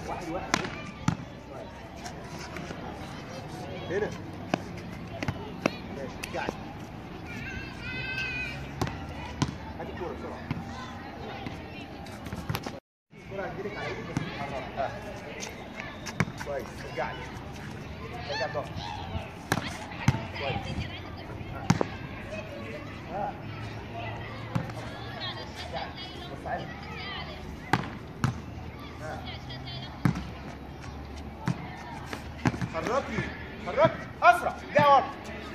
واحد واحد هنا ماشي قاعد هات الكورة بسرعة الكورة هتجيلك على ايدك بس تتحرك ها كويس رجعي رجع الضغط كويس ها ها رجعي بص عليك ها حركي حركي اسرع جاي ورا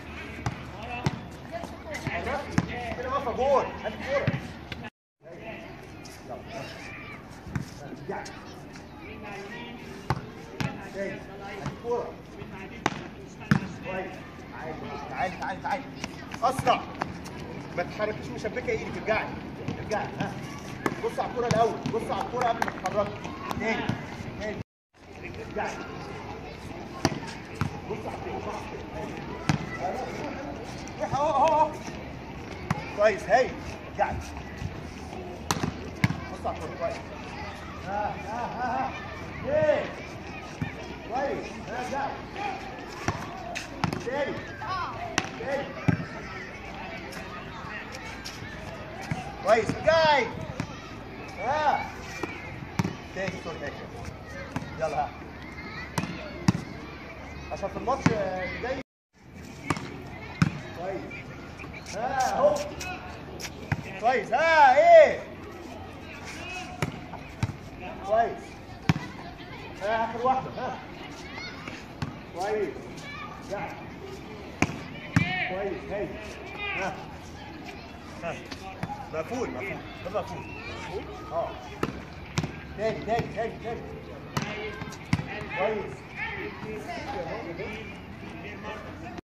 حركي كده واقفه جول هات الكوره يلا. تاني هات الكوره كويس تعالي تعالي تعالي تعالي اسرع ما تتحركيش مشبكه ايدك ارجعي ارجعي ها بص على الكوره الاول بص على الكوره قبل ما تتحركي تاني تاني ارجعي بص على الكوره روح اهو اهو اهو كويس هاي ارجعي بص على الكوره كويس ها ها ها ها ايه كويس ها ارجعي تاني تاني كويس جاي ها تاني سوري ماشي يلا ها عشان في الماتش اللي جاي كويس ها اهو كويس ها ايه كويس ها اخر واحده ها كويس جاي كويس هاي ها ها مقفول مقفول ده مقفول اه تاني تاني تاني تاني كويس